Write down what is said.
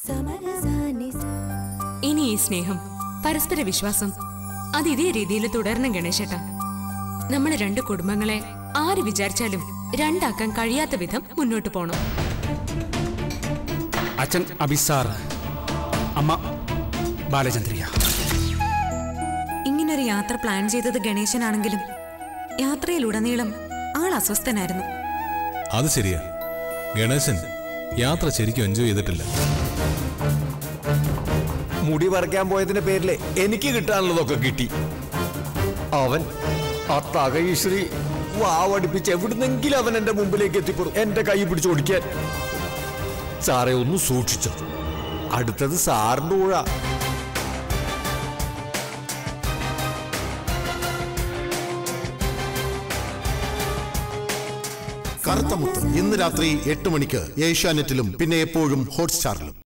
ഇനി ഈ സ്നേഹം പരസ്പര വിശ്വാസം അത് ഇതേ രീതിയിൽ തുടരണം ഗണേശേട്ട നമ്മളെ രണ്ട് കുടുംബങ്ങളെ ആര് വിചാരിച്ചാലും രണ്ടാക്കാൻ കഴിയാത്ത വിധം മുന്നോട്ട് പോണം അച്ഛൻ അഭിസാർ അമ്മ ബാലചന്ദ്രിയ ഇങ്ങനൊരു യാത്ര പ്ലാൻ ചെയ്തത് ഗണേശനാണെങ്കിലും യാത്രയിലുടനീളം ആൾ അസ്വസ്ഥനായിരുന്നു അത് ശരിയാ ഗണേശൻ യാത്ര ശരിക്കും എൻജോയ് ചെയ്തിട്ടില്ല മുടി പറിക്കാൻ പോയതിന്റെ പേരില് എനിക്ക് കിട്ടാനുള്ളതൊക്കെ കിട്ടി അവൻ ആ തകയശ്രീ വാവടിപ്പിച്ച് എവിടുന്നെങ്കിലും അവൻ എന്റെ മുമ്പിലേക്ക് എത്തിപ്പെടും എന്റെ കൈ പിടിച്ച് ഓടിക്കാൻ സാറെ ഒന്ന് സൂക്ഷിച്ചു അടുത്തത് സാറിന്റെ ഊഴ കറുത്ത മുത്ത് ഇന്ന് രാത്രി എട്ട് മണിക്ക് ഏഷ്യാനെറ്റിലും പിന്നെ എപ്പോഴും ഹോട്ട്സ്റ്റാറിലും